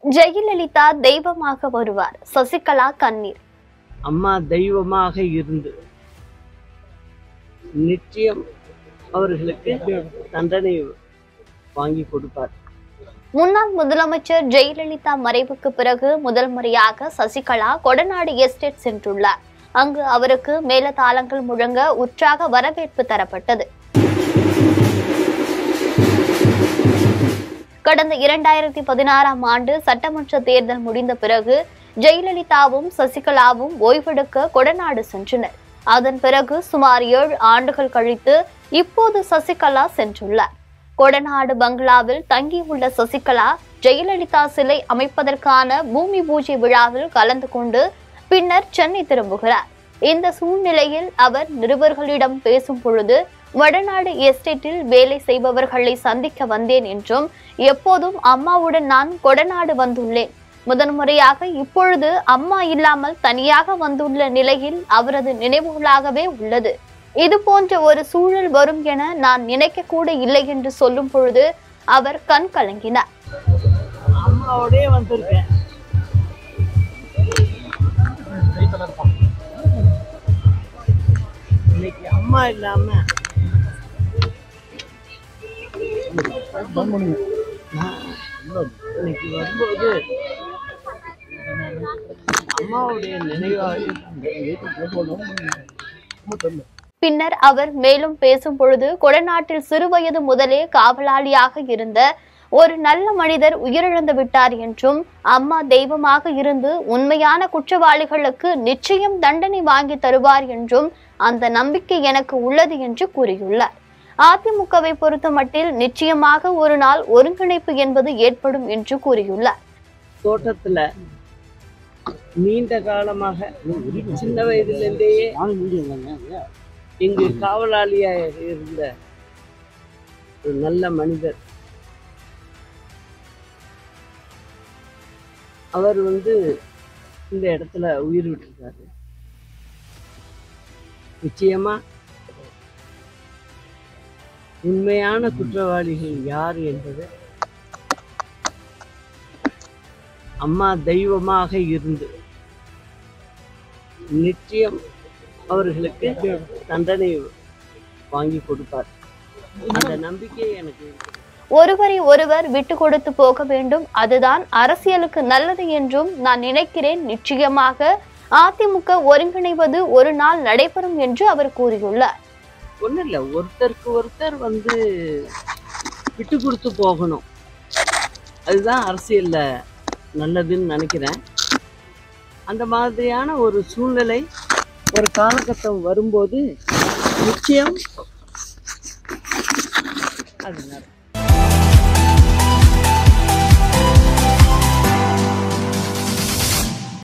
ஜெயலலிதா தெய்வமாக வருவார் சசிகலா கண்ணீர் அம்மா தெய்வமாக இருந்து நிச்சயம் அவர்களுக்கு தண்டனை வாங்கி கொடுப்பார் முன்னாள் முதலமைச்சர் ஜெயலலிதா மறைவுக்கு பிறகு முதல் முறையாக சசிகலா கொடநாடு எஸ்டேட் சென்றுள்ளார் அங்கு அவருக்கு மேலதாளங்கள் முழங்க உற்சாக வரவேற்பு தரப்பட்டது கடந்த இரண்டாயிரத்தி பதினாறாம் ஆண்டு சட்டமன்ற தேர்தல் முடிந்த பிறகு ஜெயலலிதாவும் சசிகலாவும் ஓய்வெடுக்க கொடநாடு சென்றனர் அதன் பிறகு சுமார் ஏழு ஆண்டுகள் கழித்து இப்போது சசிகலா சென்றுள்ளார் கொடநாடு பங்களாவில் தங்கியுள்ள சசிகலா ஜெயலலிதா சிலை அமைப்பதற்கான பூமி பூஜை விழாவில் கலந்து கொண்டு பின்னர் சென்னை திரும்புகிறார் இந்த சூழ்நிலையில் அவர் நிருபர்களிடம் பேசும் பொழுது வடநாடு எஸ்டேட்டில் வேலை செய்பவர்களை சந்திக்க வந்தேன் என்றும் எப்போதும் அம்மாவுடன் நான் கொடநாடு வந்துள்ளேன் முதன்முறையாக இப்பொழுது அம்மா இல்லாமல் தனியாக வந்துள்ள நிலையில் அவரது நினைவுகளாகவே உள்ளது இது போன்ற ஒரு சூழல் வரும் என நான் நினைக்க கூட இல்லை என்று சொல்லும் பொழுது அவர் கண் கலங்கினார் அம்மாவோடய வந்திருக்கேன் இன்னைக்கு அம்மா இல்லாம நான் இன்னைக்கு வரும்போது அம்மாவுடைய நினைவாக பின்னர் அவர் மேலும் பேசும் பொழுது கொடநாட்டில் சிறுவயது முதலே காவலாளியாக இருந்த ஒரு நல்ல மனிதர் உயிரிழந்து விட்டார் என்றும் அம்மா தெய்வமாக இருந்து உண்மையான குற்றவாளிகளுக்கு நிச்சயம் தண்டனை வாங்கி தருவார் என்றும் அந்த நம்பிக்கை எனக்கு உள்ளது என்று கூறியுள்ளார் அதிமுகவை பொறுத்தமட்டில் நிச்சயமாக ஒரு நாள் ஒருங்கிணைப்பு என்பது ஏற்படும் என்று கூறியுள்ளார் தோட்டத்துல நீண்ட காலமாக சின்ன வயதிலிருந்தேயே இங்கு காவலாளியாக இருந்த ஒரு நல்ல மனிதர் அவர் வந்து இந்த இடத்துல உயிர் விட்டிருக்காரு நிச்சயமா உண்மையான குற்றவாளிகள் யார் என்பது அம்மா தெய்வமாக இருந்து நிச்சயம் அவர்களுக்கு தண்டனை வாங்கி கொடுப்பார் அந்த நம்பிக்கை எனக்கு இருக்கு. ஒருவரை ஒருவர் விட்டு கொடுத்து போக வேண்டும் அதுதான் அரசியலுக்கு நல்லது என்றும் நான் நினைக்கிறேன் நிச்சயமாக அதிமுக ஒருங்கிணைவது ஒரு நாள் நடைபெறும் என்று அவர் கூறியுள்ளார் ஒண்ணும் இல்ல ஒருத்தருக்கு ஒருத்தர் வந்து விட்டு கொடுத்து போகணும் அதுதான் அரசியல்ல நல்லதுன்னு நினைக்கிறேன் அந்த மாதிரியான ஒரு சூழ்நிலை ஒரு காலகட்டம் வரும்போது நிச்சயம் அது நடக்கும்